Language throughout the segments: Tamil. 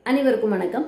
அனைவருக்கும் வணக்கம்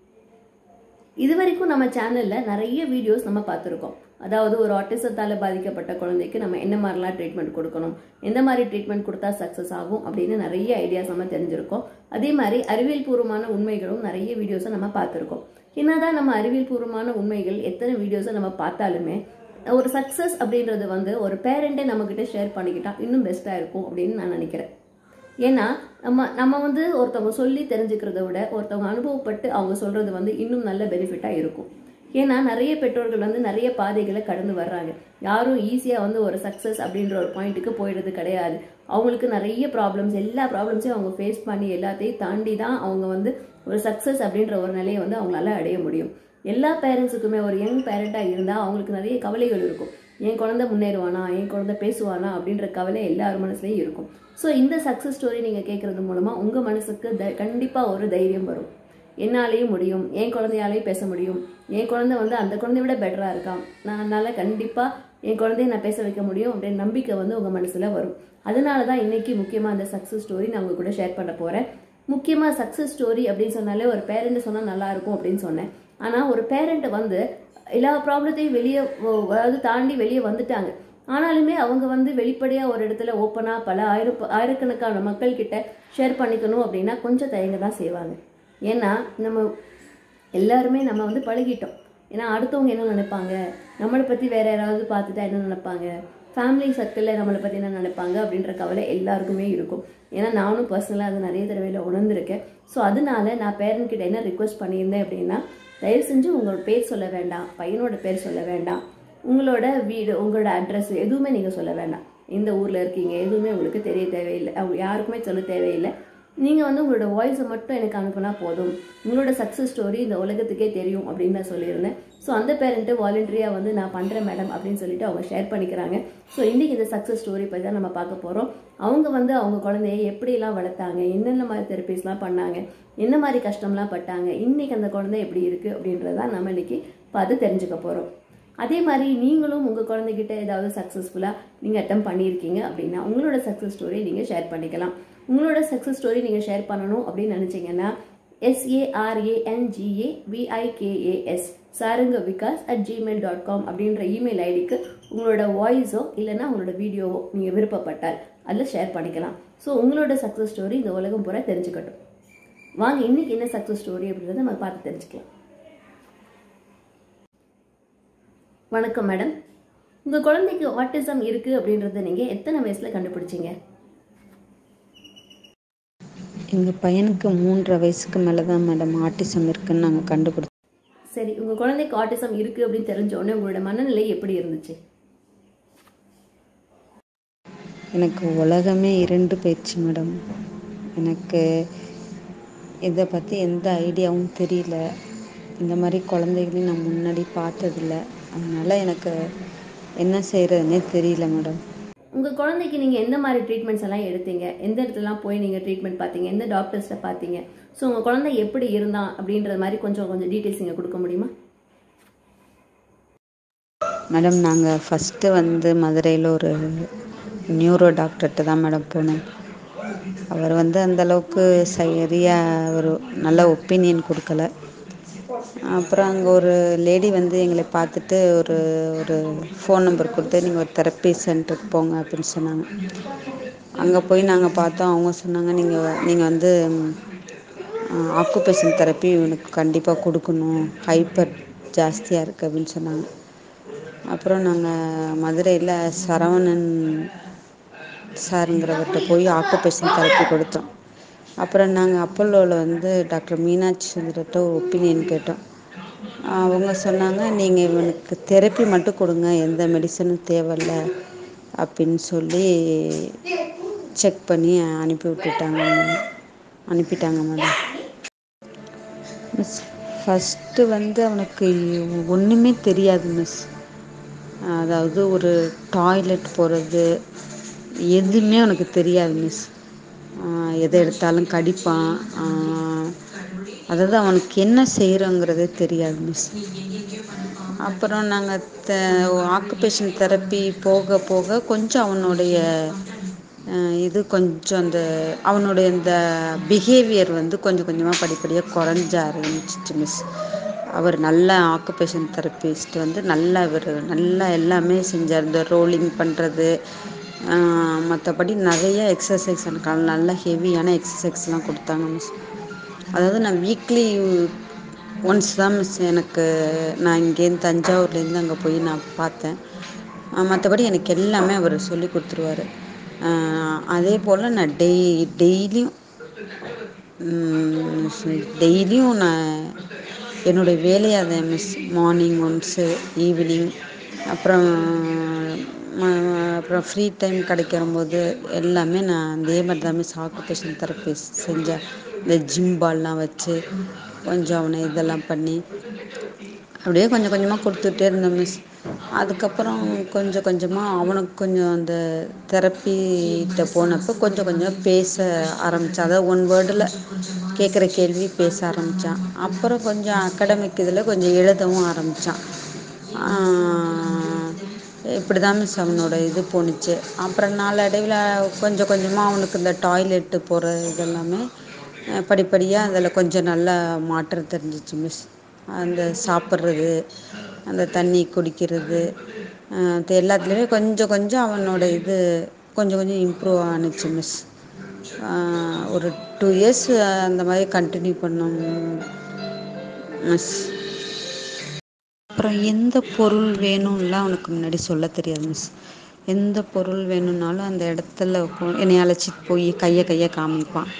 இதுவரைக்கும் நம்ம சேனல்ல நிறைய வீடியோஸ் நம்ம பார்த்துருக்கோம் அதாவது ஒரு ஆட்டிசத்தால பாதிக்கப்பட்ட குழந்தைக்கு நம்ம என்ன மாதிரிலாம் ட்ரீட்மெண்ட் கொடுக்கணும் எந்த மாதிரி ட்ரீட்மெண்ட் கொடுத்தா சக்ஸஸ் ஆகும் அப்படின்னு நிறைய ஐடியாஸ் நம்ம தெரிஞ்சிருக்கோம் அதே மாதிரி அறிவியல் பூர்வமான உண்மைகளும் நிறைய வீடியோஸை நம்ம பார்த்துருக்கோம் என்னதான் நம்ம அறிவியல் பூர்வமான உண்மைகள் எத்தனை வீடியோஸை நம்ம பார்த்தாலுமே ஒரு சக்ஸஸ் அப்படின்றது வந்து ஒரு பேரண்டே நம்மக்கிட்ட ஷேர் பண்ணிக்கிட்டா இன்னும் பெஸ்ட்டாக இருக்கும் அப்படின்னு நான் நினைக்கிறேன் ஏன்னா நம்ம நம்ம வந்து ஒருத்தவங்க சொல்லி தெரிஞ்சுக்கிறத விட ஒருத்தவங்க அனுபவப்பட்டு அவங்க சொல்றது வந்து இன்னும் நல்ல பெனிஃபிட்டாக இருக்கும் ஏன்னா நிறைய பெற்றோர்கள் வந்து நிறைய பாதைகளை கடந்து வர்றாங்க யாரும் ஈஸியாக வந்து ஒரு சக்ஸஸ் அப்படின்ற ஒரு பாயிண்ட்டுக்கு போயிடுறது கிடையாது அவங்களுக்கு நிறைய ப்ராப்ளம்ஸ் எல்லா ப்ராப்ளம்ஸையும் அவங்க ஃபேஸ் பண்ணி எல்லாத்தையும் தாண்டி தான் அவங்க வந்து ஒரு சக்ஸஸ் அப்படின்ற ஒரு நிலையை வந்து அவங்களால அடைய முடியும் எல்லா பேரண்ட்ஸுக்குமே ஒரு யங் பேரண்டாக இருந்தால் அவங்களுக்கு நிறைய கவலைகள் இருக்கும் என் குழந்தை முன்னேறுவானா என் குழந்தை பேசுவானா அப்படின்ற கவலை எல்லார் மனசுலையும் இருக்கும் ஸோ இந்த சக்ஸஸ் ஸ்டோரி நீங்கள் கேட்குறது மூலமாக உங்கள் மனசுக்கு த கண்டிப்பாக ஒரு தைரியம் வரும் என்னாலேயும் முடியும் என் குழந்தையாலேயும் பேச முடியும் என் குழந்தை வந்து அந்த குழந்தைய விட பெட்டராக இருக்கான் நான் அதனால் கண்டிப்பாக என் குழந்தைய நான் பேச வைக்க முடியும் அப்படின்ற நம்பிக்கை வந்து உங்கள் மனசில் வரும் அதனால தான் இன்னைக்கு முக்கியமாக அந்த சக்ஸஸ் ஸ்டோரி நான் உங்க கூட ஷேர் பண்ண போகிறேன் முக்கியமாக சக்ஸஸ் ஸ்டோரி அப்படின்னு சொன்னாலே ஒரு பேரண்ட் சொன்னால் நல்லா இருக்கும் அப்படின்னு சொன்னேன் ஆனால் ஒரு பேரண்ட் வந்து எல்லா ப்ராப்ளத்தையும் வெளியே அதாவது தாண்டி வெளியே வந்துட்டாங்க ஆனாலுமே அவங்க வந்து வெளிப்படையாக ஒரு இடத்துல ஓப்பனாக பல ஆயிரம் ஆயிரக்கணக்கான மக்கள் கிட்ட ஷேர் பண்ணிக்கணும் அப்படின்னா கொஞ்சம் தயங்க தான் செய்வாங்க ஏன்னா நம்ம எல்லாருமே நம்ம வந்து பழகிட்டோம் ஏன்னா அடுத்தவங்க என்ன நினைப்பாங்க நம்மளை பற்றி வேற யாராவது பார்த்துட்டா என்ன நினைப்பாங்க ஃபேமிலி சர்க்கிளில் நம்மளை பற்றி என்ன நினைப்பாங்க அப்படின்ற கவலை எல்லாருக்குமே இருக்கும் ஏன்னா நானும் பர்சனலாக அது நிறைய தடவையில் உணர்ந்திருக்கேன் ஸோ அதனால நான் பேரண்ட் கிட்ட என்ன ரிக்வஸ்ட் பண்ணியிருந்தேன் அப்படின்னா தயவு செஞ்சு உங்களோட பேர் சொல்ல வேண்டாம் பையனோட பேர் சொல்ல வேண்டாம் உங்களோட வீடு உங்களோட அட்ரஸ் எதுவுமே நீங்கள் சொல்ல வேண்டாம் எந்த ஊரில் இருக்கீங்க எதுவுமே உங்களுக்கு தெரிய தேவையில்லை அவங்க யாருக்குமே சொல்ல தேவையில்லை நீங்கள் வந்து உங்களோட வாய்ஸை மட்டும் எனக்கு அனுப்புனா போதும் உங்களோட சக்ஸஸ் ஸ்டோரி இந்த உலகத்துக்கே தெரியும் அப்படின்னு நான் சொல்லியிருந்தேன் ஸோ அந்த பேரண்ட்டு வாலண்டரியாக வந்து நான் பண்ணுறேன் மேடம் அப்படின்னு சொல்லிட்டு அவங்க ஷேர் பண்ணிக்கிறாங்க ஸோ இன்றைக்கி இந்த சக்ஸஸ் ஸ்டோரி பற்றி தான் நம்ம பார்க்க போகிறோம் அவங்க வந்து அவங்க குழந்தைய எப்படிலாம் வளர்த்தாங்க என்னென்ன மாதிரி தெரப்பிஸ்லாம் பண்ணாங்க என்ன மாதிரி கஷ்டம்லாம் பட்டாங்க இன்றைக்கி அந்த குழந்தை எப்படி இருக்குது அப்படின்றத நம்ம இன்னைக்கு பார்த்து தெரிஞ்சுக்க போகிறோம் அதே மாதிரி நீங்களும் உங்கள் குழந்தைகிட்ட ஏதாவது சக்ஸஸ்ஃபுல்லாக நீங்கள் அட்டம் பண்ணியிருக்கீங்க அப்படின்னா உங்களோட சக்ஸஸ் ஸ்டோரி நீங்கள் ஷேர் பண்ணிக்கலாம் உங்களோட சக்ஸஸ் ஸ்டோரி நீங்கள் ஷேர் பண்ணணும் அப்படின்னு நினச்சிங்கன்னா எஸ்ஏஆர்ஏஎன்ஜிஏ விஐகேஏஎஸ் சாருங்க Vikas at Gmail dot com அப்படின்ற இமெயில் ஐடிக்கு உங்களோட வாய்ஸோ இல்லைன்னா உங்களோட வீடியோவோ நீங்கள் விருப்பப்பட்டால் அதில் ஷேர் பண்ணிக்கலாம் ஸோ உங்களோட சக்ஸஸ் ஸ்டோரி இந்த உலகம் பூரா தெரிஞ்சுக்கட்டும் வாங்க இன்னைக்கு என்ன சக்ஸஸ் ஸ்டோரி அப்படின்றத நம்ம பார்த்து தெரிஞ்சுக்கலாம் வணக்கம் மேடம் உங்கள் குழந்தைக்கு ஆட்டிசம் இருக்குது அப்படின்றத நீங்கள் எத்தனை வயசில் கண்டுபிடிச்சீங்க எங்கள் பையனுக்கு மூன்றரை வயசுக்கு மேலே தான் மேடம் ஆட்டிசம் இருக்குன்னு நாங்கள் கண்டுபிடிச்சோம் சரி உங்கள் குழந்தைக்கு ஆட்டிசம் இருக்குது அப்படின்னு தெரிஞ்ச உடனே உங்களோட மனநிலை எப்படி இருந்துச்சு எனக்கு உலகமே இரண்டு போயிடுச்சு மேடம் எனக்கு இதை பற்றி எந்த ஐடியாவும் தெரியல இந்த மாதிரி குழந்தைகளையும் நான் முன்னாடி பார்த்ததில்ல அதனால் எனக்கு என்ன செய்கிறதுனே தெரியல மேடம் உங்கள் குழந்தைக்கு நீங்கள் எந்த மாதிரி ட்ரீட்மெண்ட்ஸ் எல்லாம் எடுத்தீங்க எந்த இடத்துலலாம் போய் நீங்கள் ட்ரீட்மெண்ட் பார்த்தீங்க எந்த டாக்டர்ஸ்ட்ட பார்த்தீங்க ஸோ உங்கள் குழந்தை எப்படி இருந்தான் அப்படின்ற மாதிரி கொஞ்சம் கொஞ்சம் டீட்டெயில்ஸ் நீங்கள் கொடுக்க முடியுமா மேடம் நாங்கள் ஃபஸ்ட்டு வந்து மதுரையில் ஒரு நியூரோ டாக்டர்கிட்ட தான் மேடம் போனோம் அவர் வந்து அந்தளவுக்கு சரியாக ஒரு நல்ல ஒப்பீனியன் கொடுக்கல அப்புறம் அங்கே ஒரு லேடி வந்து எங்களை பார்த்துட்டு ஒரு ஒரு ஃபோன் நம்பர் கொடுத்து நீங்கள் ஒரு தெரப்பி சென்டருக்கு போங்க அப்படின்னு சொன்னாங்க அங்கே போய் நாங்கள் பார்த்தோம் அவங்க சொன்னாங்க நீங்கள் நீங்கள் வந்து ஆக்குபேஷன் தெரப்பி இவனுக்கு கண்டிப்பாக கொடுக்கணும் ஹைப்பர் ஜாஸ்தியாக இருக்குது அப்படின்னு சொன்னாங்க அப்புறம் நாங்கள் மதுரையில் சரவணன் சாருங்கிறவர்கிட்ட போய் ஆக்குபேஷன் தெரப்பி கொடுத்தோம் அப்புறம் நாங்கள் அப்பல்லோவில் வந்து டாக்டர் மீனாட்சி சுந்தரத்தை ஒப்பீனியன் கேட்டோம் அவங்க சொன்னாங்க நீங்கள் இவனுக்கு தெரப்பி மட்டும் கொடுங்க எந்த மெடிசனும் தேவையில்ல அப்படின்னு சொல்லி செக் பண்ணி அனுப்பி விட்டுட்டாங்க அனுப்பிட்டாங்க மேடம் மிஸ் ஃபஸ்ட்டு வந்து அவனுக்கு ஒன்றுமே தெரியாது மிஸ் அதாவது ஒரு டாய்லெட் போகிறது எதுவுமே அவனுக்கு தெரியாது மிஸ் எதை எடுத்தாலும் கடிப்பான் அதாவது அவனுக்கு என்ன செய்கிறோங்கிறதே தெரியாது மிஸ் அப்புறம் நாங்கள் த ஆக்குபேஷன் தெரப்பி போக போக கொஞ்சம் அவனுடைய இது கொஞ்சம் அந்த அவனுடைய இந்த பிஹேவியர் வந்து கொஞ்சம் கொஞ்சமாக படிப்படியாக குறைஞ்ச ஆரம்பிச்சிச்சு மிஸ் அவர் நல்ல ஆக்குபேஷன் தெரப்பிஸ்ட் வந்து நல்லா இவர் நல்லா எல்லாமே செஞ்சார் இந்த ரோலிங் பண்ணுறது மற்றபடி நிறைய எக்ஸசைஸ் எனக்கு நல்ல ஹெவியான எக்ஸசைஸ்லாம் கொடுத்தாங்க மிஸ் அதாவது நான் வீக்லி ஒன்ஸ் தான் மிஸ் எனக்கு நான் இங்கேருந்து தஞ்சாவூர்லேருந்து அங்கே போய் நான் பார்த்தேன் மற்றபடி எனக்கு எல்லாமே அவர் சொல்லி கொடுத்துருவாரு அதே போல் நான் டெய் டெய்லியும் டெய்லியும் நான் என்னுடைய வேலையை அதை மிஸ் மார்னிங் ஒன்ஸு ஈவினிங் அப்புறம் அப்புறம் ஃப்ரீ டைம் கிடைக்கிறம்போது எல்லாமே நான் அதே மாதிரி தான் மிஸ் ஆக்குபேஷன் தெரப்பி செஞ்சேன் இந்த ஜிம் பால்லாம் வச்சு கொஞ்சம் அவனை இதெல்லாம் பண்ணி அப்படியே கொஞ்சம் கொஞ்சமாக கொடுத்துட்டே இருந்தேன் மிஸ் அதுக்கப்புறம் கொஞ்சம் கொஞ்சமாக அவனுக்கு கொஞ்சம் அந்த தெரப்பிகிட்ட போனப்போ கொஞ்சம் கொஞ்சம் பேச ஆரம்பித்தான் அதாவது ஒன் வேர்டில் கேட்குற கேள்வி பேச ஆரம்பித்தான் அப்புறம் கொஞ்சம் அகடமிக் இதில் கொஞ்சம் எழுதவும் ஆரம்பித்தான் இப்படி தான் மிஸ் அவனோட இது போணுச்சு அப்புறம் நாளடைவில் கொஞ்சம் கொஞ்சமாக அவனுக்கு இந்த டாய்லெட்டு போகிற இதெல்லாமே படிப்படியாக அதில் கொஞ்சம் நல்லா மாற்றம் தெரிஞ்சிச்சு மிஸ் அந்த சாப்பிட்றது அந்த தண்ணி குடிக்கிறது அது எல்லாத்துலேயுமே கொஞ்சம் கொஞ்சம் அவனோட இது கொஞ்சம் கொஞ்சம் இம்ப்ரூவ் ஆணுச்சு மிஸ் ஒரு டூ இயர்ஸ் அந்த மாதிரி கண்டினியூ பண்ணோம் மிஸ் அப்புறம் எந்த பொருள் வேணும்லாம் அவனுக்கு முன்னாடி சொல்ல தெரியாது மிஸ் எந்த பொருள் வேணும்னாலும் அந்த இடத்துல என்னை அழைச்சிட்டு போய் கையை கையை காமிப்பான்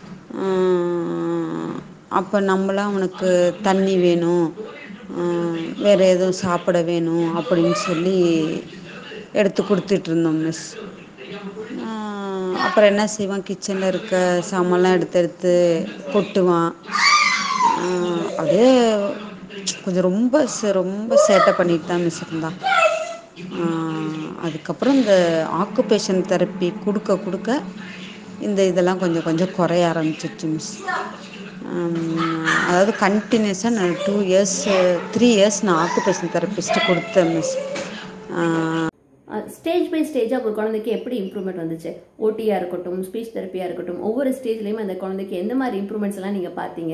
அப்போ நம்மளாம் அவனுக்கு தண்ணி வேணும் வேறு எதுவும் சாப்பிட வேணும் அப்படின்னு சொல்லி எடுத்து கொடுத்துட்ருந்தோம் மிஸ் அப்புறம் என்ன செய்வான் கிச்சனில் இருக்க சாமான்லாம் எடுத்து எடுத்து கொட்டுவான் அப்படியே கொஞ்சம் ரொம்ப ரொம்ப சேட்டை பண்ணிட்டு தான் மிஸ் இருந்தான் அதுக்கப்புறம் இந்த ஆக்குபேஷன் தெரப்பி கொடுக்க கொடுக்க இந்த இதெல்லாம் கொஞ்சம் கொஞ்சம் குறைய ஆரம்பிச்சிச்சு மிஸ் அதாவது கண்டினியூஸாக நான் டூ இயர்ஸ் த்ரீ இயர்ஸ் நான் ஆக்குபேஷன் தெரப்பிஸ்ட்டு கொடுத்தேன் மிஸ் ஸ்டேஜ் பை ஸ்டேஜாக ஒரு குழந்தைக்கு எப்படி இம்ப்ரூவ்மெண்ட் வந்துச்சு ஓடியாக இருக்கட்டும் ஸ்பீச் தெரப்பியாக இருக்கட்டும் ஒவ்வொரு ஸ்டேஜ்லேயும் அந்த குழந்தைக்கு எந்த மாதிரி இம்ப்ரூவ்மெண்ட்ஸ் எல்லாம் நீங்கள் பார்த்தீங்க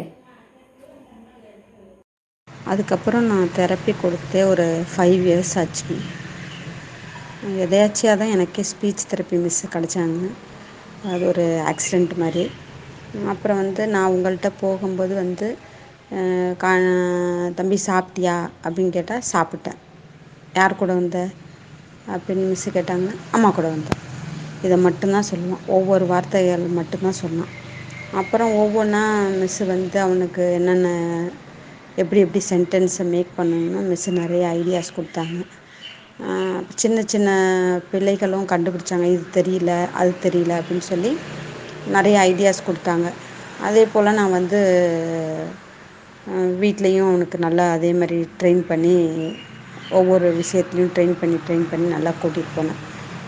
அதுக்கப்புறம் நான் தெரப்பி கொடுத்தே ஒரு ஃபைவ் இயர்ஸ் ஆச்சு எதையாச்சியாக தான் எனக்கே ஸ்பீச் தெரப்பி மிஸ் கிடச்சாங்க அது ஒரு ஆக்சிடெண்ட் மாதிரி அப்புறம் வந்து நான் உங்கள்கிட்ட போகும்போது வந்து கா தம்பி சாப்பிட்டியா அப்படின்னு கேட்டால் சாப்பிட்டேன் யார் கூட வந்த அப்படின்னு மிஸ்ஸு கேட்டாங்க அம்மா கூட வந்தேன் இதை மட்டும்தான் சொல்லுவான் ஒவ்வொரு வார்த்தைகள் மட்டும்தான் சொன்னான் அப்புறம் ஒவ்வொன்றா மிஸ்ஸு வந்து அவனுக்கு என்னென்ன எப்படி எப்படி சென்டென்ஸை மேக் பண்ணணும்னு மிஸ்ஸு நிறைய ஐடியாஸ் கொடுத்தாங்க சின்ன சின்ன பிள்ளைகளும் கண்டுபிடிச்சாங்க இது தெரியல அது தெரியல அப்படின்னு சொல்லி நிறைய ஐடியாஸ் கொடுத்தாங்க அதே போல் நான் வந்து வீட்லேயும் அவனுக்கு நல்லா அதே மாதிரி ட்ரெயின் பண்ணி ஒவ்வொரு விஷயத்துலையும் ட்ரெயின் பண்ணி ட்ரெயின் பண்ணி நல்லா கூட்டிகிட்டு போனேன்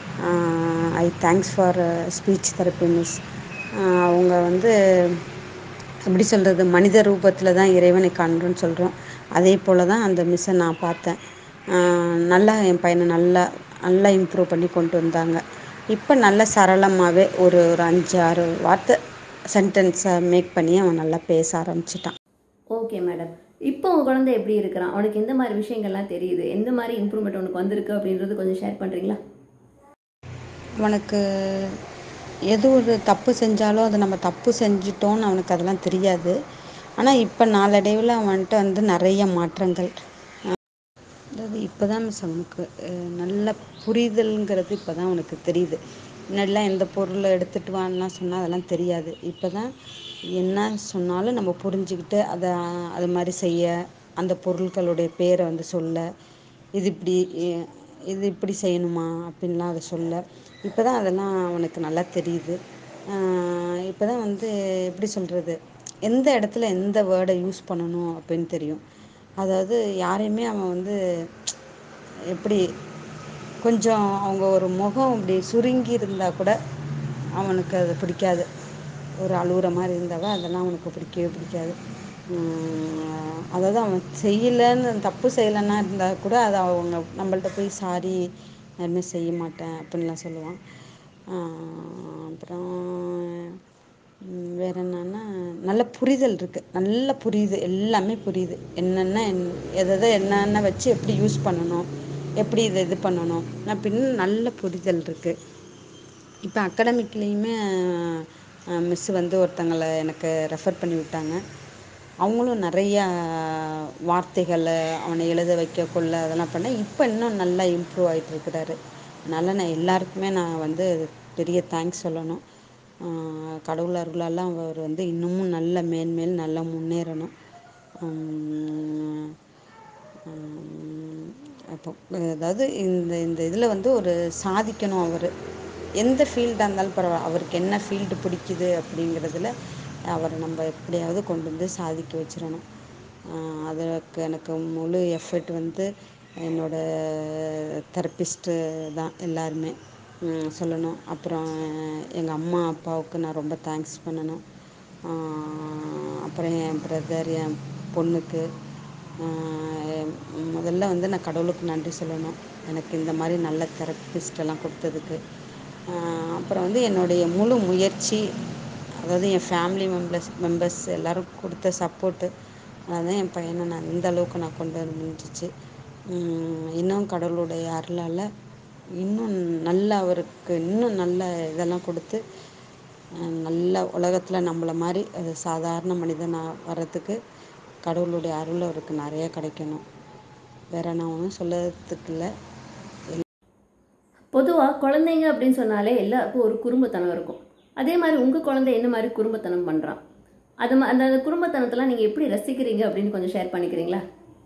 I thanks for speech therapy miss அவங்க வந்து எப்படி சொல்கிறது மனித ரூபத்தில் தான் இறைவனை காண்கிறோன்னு சொல்கிறோம் அதே போல் தான் அந்த மிஸ்ஸை நான் பார்த்தேன் நல்லா என் பையனை நல்லா நல்லா இம்ப்ரூவ் பண்ணி கொண்டு வந்தாங்க இப்போ நல்ல சரளமாகவே ஒரு ஒரு அஞ்சு ஆறு வார்த்தை சென்டென்ஸை மேக் பண்ணி அவன் நல்லா பேச ஆரம்பிச்சிட்டான் ஓகே மேடம் இப்போ உங்கள் குழந்தை எப்படி இருக்கிறான் அவனுக்கு எந்த மாதிரி விஷயங்கள்லாம் தெரியுது எந்த மாதிரி இம்ப்ரூவ்மெண்ட் உனக்கு வந்திருக்கு அப்படின்றது கொஞ்சம் ஷேர் பண்ணுறீங்களா அவனுக்கு எது ஒரு தப்பு செஞ்சாலும் அதை நம்ம தப்பு செஞ்சிட்டோன்னு அவனுக்கு அதெல்லாம் தெரியாது ஆனால் இப்போ நாளடைவில் அவன்கிட்ட வந்து நிறைய மாற்றங்கள் அதாவது இப்போ தான் மிஸ் அவனுக்கு நல்ல புரிதல்ங்கிறது இப்போ தான் அவனுக்கு தெரியுது முன்னாடிலாம் எந்த பொருளை எடுத்துகிட்டு வான்லாம் சொன்னால் அதெல்லாம் தெரியாது இப்போ தான் என்ன சொன்னாலும் நம்ம புரிஞ்சுக்கிட்டு அதை அது மாதிரி செய்ய அந்த பொருட்களுடைய பேரை வந்து சொல்ல இது இப்படி இது இப்படி செய்யணுமா அப்படின்லாம் அதை சொல்ல இப்போ தான் அதெல்லாம் அவனுக்கு நல்லா தெரியுது இப்போ தான் வந்து எப்படி சொல்கிறது எந்த இடத்துல எந்த வேர்டை யூஸ் பண்ணணும் அப்படின்னு தெரியும் அதாவது யாரையுமே அவன் வந்து எப்படி கொஞ்சம் அவங்க ஒரு முகம் அப்படி சுருங்கி இருந்தால் கூட அவனுக்கு அது பிடிக்காது ஒரு அழுகுற மாதிரி இருந்தால் அதெல்லாம் அவனுக்கு பிடிக்கவே பிடிக்காது அதாவது அவன் செய்யலைன்னு தப்பு செய்யலைன்னா இருந்தால் கூட அதை அவங்க நம்மள்ட்ட போய் சாரி இனிமேல் செய்ய மாட்டேன் அப்படின்லாம் சொல்லுவான் ஆஹ் அப்புறம் ம், வேற என்னன்னா நல்ல புரிதல் இருக்கு நல்ல புரியுது எல்லாமே புரியுது என்னென்ன என்- எதை எதை என்னென்ன வச்சு எப்படி யூஸ் பண்ணணும் எப்படி இதை இது பண்ணணும் அப்படின்னு நல்ல புரிதல் இருக்கு இப்போ அகாடமிக்லேயுமே மிஸ் வந்து ஒருத்தங்களை எனக்கு ரெஃபர் பண்ணி விட்டாங்க அவங்களும் நிறையா வார்த்தைகளை அவனை எழுத வைக்க கொள்ள அதெல்லாம் பண்ண இப்போ இன்னும் நல்லா இம்ப்ரூவ் ஆகிட்டு இருக்கிறாரு அதனால் நான் எல்லாருக்குமே நான் வந்து பெரிய தேங்க்ஸ் சொல்லணும் ஆஹ் கடவுள் அருளால் அவர் வந்து இன்னமும் நல்ல மேன்மேல் நல்லா முன்னேறணும் உம் உம் அப்போ அதாவது இந்த இந்த இதில் வந்து ஒரு சாதிக்கணும் அவர் எந்த ஃபீல்டாக இருந்தாலும் பரவாயில்ல அவருக்கு என்ன ஃபீல்டு பிடிக்குது அப்படிங்கிறதுல அவரை நம்ம எப்படியாவது கொண்டு வந்து சாதிக்க வச்சிடணும் ஆஹ் அதற்கு எனக்கு முழு எஃபர்ட் வந்து என்னோட தெரப்பிஸ்ட்டு தான் எல்லாருமே உம் சொல்லணும் அப்புறம் எங்கள் அம்மா அப்பாவுக்கு நான் ரொம்ப தேங்க்ஸ் பண்ணணும் ஆஹ் அப்புறம் என் பிரதர் என் பொண்ணுக்கு ஆஹ் முதல்ல வந்து நான் கடவுளுக்கு நன்றி சொல்லணும் எனக்கு இந்த மாதிரி நல்ல தெரப்பிஸ்ட் எல்லாம் கொடுத்ததுக்கு ஆஹ் அப்புறம் வந்து என்னுடைய முழு முயற்சி அதாவது என் ஃபேமிலி மெம்பர்ஸ் மெம்பர்ஸ் எல்லாரும் கொடுத்த சப்போர்ட்டு அதான் என் பையனை நான் இந்த அளவுக்கு நான் கொண்டு வர முடிஞ்சிச்சு உம் இன்னும் கடவுளுடைய அருளால் இன்னும் நல்ல அவருக்கு இன்னும் நல்ல இதெல்லாம் கொடுத்து அஹ் நல்ல உலகத்தில் நம்மள மாதிரி ஒரு சாதாரண மனிதனாக வர்றதுக்கு கடவுளுடைய அருள் அவருக்கு நிறைய கிடைக்கணும் வேற நான் ஒன்றும் சொல்லறதுக்கு இல்லை பொதுவாக குழந்தைங்க அப்படின்னு சொன்னாலே எல்லாருக்கும் ஒரு குறும்புத்தனம் இருக்கும் அதே மாதிரி உங்கள் குழந்தை என்ன மாதிரி குறும்புத்தனம் பண்ணுறான் அது ம- அந்த அந்த குறும்புத்தனத்தெல்லாம் நீங்கள் எப்படி ரசிக்கிறீங்க அப்படின்னு கொஞ்சம் ஷேர் பண்ணிக்கிறீங்களா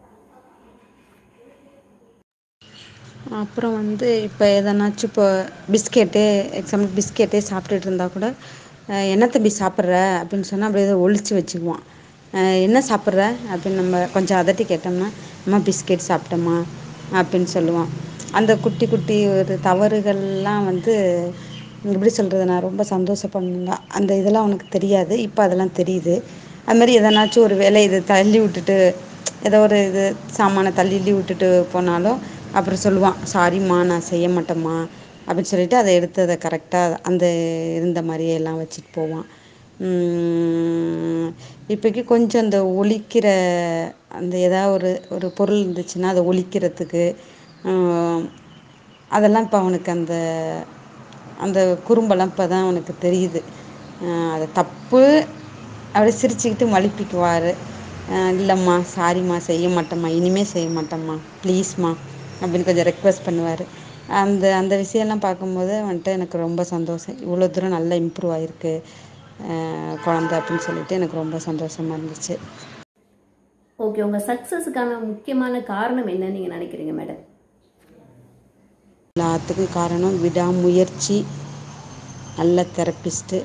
அப்புறம் வந்து இப்போ எதனாச்சும் இப்போ பிஸ்கெட்டு எக்ஸாம்பிள் பிஸ்கெட்டே சாப்பிட்டுட்டு இருந்தா கூட அஹ் என்ன தம்பி சாப்பிட்ற அப்படின்னு சொன்னால் அப்படியே அதை ஒளிச்சு வச்சுக்குவான் அஹ் என்ன சாப்பிட்ற அப்படின்னு நம்ம கொஞ்சம் அதட்டி கேட்டோம்னா அம்மா பிஸ்கெட் சாப்பிட்டேம்மா அப்படின்னு சொல்லுவான் அந்த குட்டி குட்டி ஒரு தவறுகள்லாம் வந்து எப்படி சொல்கிறது நான் ரொம்ப சந்தோஷப்படணுங்க அந்த இதெல்லாம் அவனுக்கு தெரியாது இப்போ அதெல்லாம் தெரியுது அது மாதிரி எதனாச்சும் ஒரு வேலை இதை தள்ளி விட்டுட்டு ஏதோ ஒரு இது சாமானை தள்ளி தள்ளி விட்டுட்டு போனாலும் அப்புறம் சொல்லுவான் சாரிம்மா நான் செய்ய மாட்டேம்மா அப்படின்னு சொல்லிட்டு அதை எடுத்து அதை கரெக்டாக அந்த இருந்த மாதிரியே எல்லாம் வச்சுட்டு போவான் உம் இப்போக்கி கொஞ்சம் அந்த ஒலிக்கிற அந்த ஏதாவது ஒரு ஒரு பொருள் இருந்துச்சுன்னா அதை ஒலிக்கிறதுக்கு ஆஹ் அதெல்லாம் இப்போ அவனுக்கு அந்த அந்த குறும்பெல்லாம் இப்போ தான் அவனுக்கு தெரியுது ஆஹ் அது தப்பு அப்படியே சிரிச்சுக்கிட்டு மழுப்பிக்குவார் இல்லைம்மா சாரிம்மா செய்ய மாட்டேம்மா இனிமேல் செய்ய மாட்டேம்மா ப்ளீஸ்மா அப்படின்னு கொஞ்சம் ரெக்வஸ்ட் பண்ணுவார் அந்த அந்த விஷயம்லாம் பார்க்கும்போது வந்துட்டு எனக்கு ரொம்ப சந்தோஷம் இவ்வளோ தூரம் நல்லா இம்ப்ரூவ் ஆகிருக்கு குழந்த அப்படின்னு சொல்லிட்டு எனக்கு ரொம்ப சந்தோஷமாக இருந்துச்சு ஓகே உங்கள் சக்ஸஸுக்கான முக்கியமான காரணம் என்னன்னு நீங்கள் நினைக்கிறீங்க மேடம் எல்லாத்துக்கும் காரணம் விடாமுயற்சி நல்ல தெரப்பிஸ்ட்டு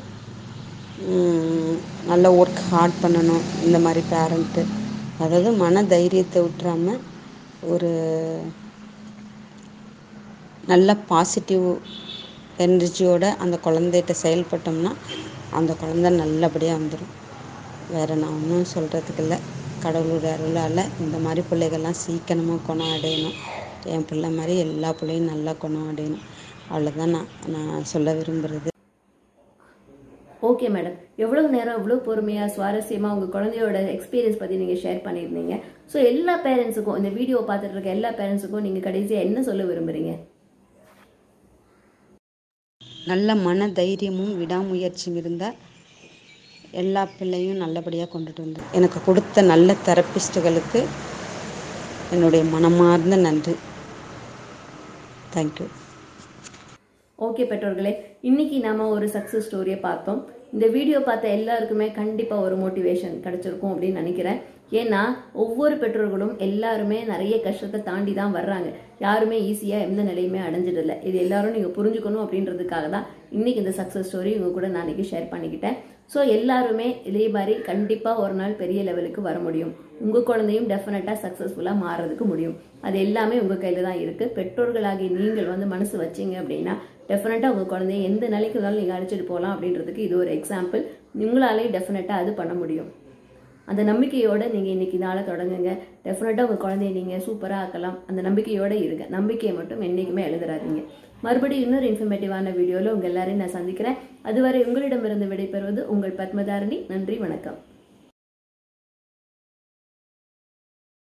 நல்ல ஒர்க் ஹார்ட் பண்ணணும் இந்த மாதிரி பேரண்ட்டு அதாவது மன தைரியத்தை விட்டுறாம ஒரு நல்ல பாசிட்டிவ் எனர்ஜியோட அந்த குழந்தைகிட்ட செயல்பட்டோம்னா அந்த குழந்தை நல்லபடியாக வந்துடும் வேறு நான் ஒன்றும் சொல்கிறதுக்கு இல்லை கடவுளுடைய அருளால் இந்த மாதிரி பிள்ளைகள்லாம் சீக்கிரமாக குணம் அடையணும் என் பிள்ளை மாதிரி எல்லா பிள்ளையும் நல்லா குணம் அடையணும் அவ்வளோதான் நான் நான் சொல்ல விரும்புகிறது ஓகே மேடம் எவ்வளோ நேரம் எவ்வளோ பொறுமையாக சுவாரஸ்யமாக உங்கள் குழந்தையோட எக்ஸ்பீரியன்ஸ் பற்றி நீங்கள் ஷேர் பண்ணியிருந்தீங்க ஸோ எல்லா பேரண்ட்ஸுக்கும் இந்த வீடியோ பார்த்துட்டு இருக்க எல்லா பேரண்ட்ஸுக்கும் நீங்கள் கடைசியாக என்ன சொல்ல விரும்புகிறீங்க நல்ல மன தைரியமும் விடாமுயற்சியும் இருந்தால் எல்லா பிள்ளையும் நல்லபடியாக கொண்டுட்டு வந்து எனக்கு கொடுத்த நல்ல தெரப்பிஸ்ட்டுகளுக்கு என்னுடைய மனமார்ந்த நன்றி தேங்க்யூ ஓகே பெற்றோர்களே இன்னைக்கு நாம ஒரு சக்ஸஸ் ஸ்டோரியை பார்த்தோம் இந்த வீடியோ பார்த்த எல்லாருக்குமே கண்டிப்பாக ஒரு மோட்டிவேஷன் கிடைச்சிருக்கும் அப்படின்னு நினைக்கிறேன் ஏன்னா ஒவ்வொரு பெற்றோர்களும் எல்லாருமே நிறைய கஷ்டத்தை தாண்டி தான் வர்றாங்க யாருமே ஈஸியாக எந்த நிலையுமே அடைஞ்சிடல இது எல்லாரும் நீங்கள் புரிஞ்சுக்கணும் அப்படின்றதுக்காக தான் இன்னைக்கு இந்த சக்ஸஸ் ஸ்டோரி உங்க கூட நான் இன்னைக்கு ஷேர் பண்ணிக்கிட்டேன் ஸோ எல்லாருமே இதே மாதிரி கண்டிப்பாக ஒரு நாள் பெரிய லெவலுக்கு வர முடியும் உங்கள் குழந்தையும் டெஃபினட்டாக சக்ஸஸ்ஃபுல்லாக மாறுறதுக்கு முடியும் அது எல்லாமே உங்கள் கையில் தான் இருக்குது பெற்றோர்களாகி நீங்கள் வந்து மனசு வச்சீங்க அப்படின்னா டெஃபினட்டாக உங்கள் குழந்தைய எந்த நிலைக்கு இருந்தாலும் நீங்கள் அழைச்சிட்டு போகலாம் அப்படின்றதுக்கு இது ஒரு எக்ஸாம்பிள் உங்களாலே டெஃபினட்டாக அது பண்ண முடியும் அந்த நம்பிக்கையோட நீங்கள் இன்னைக்கு நாளை தொடங்குங்க டெஃபினட்டாக உங்கள் குழந்தைய நீங்கள் சூப்பராக ஆக்கலாம் அந்த நம்பிக்கையோட இருங்க நம்பிக்கையை மட்டும் என்றைக்குமே எழுதுறாதீங்க மறுபடியும் இன்னொரு இன்ஃபர்மேட்டிவான வீடியோவில் உங்கள் எல்லாரையும் நான் சந்திக்கிறேன் அதுவரை உங்களிடமிருந்து விடைபெறுவது உங்கள் பத்மதாரணி நன்றி வணக்கம்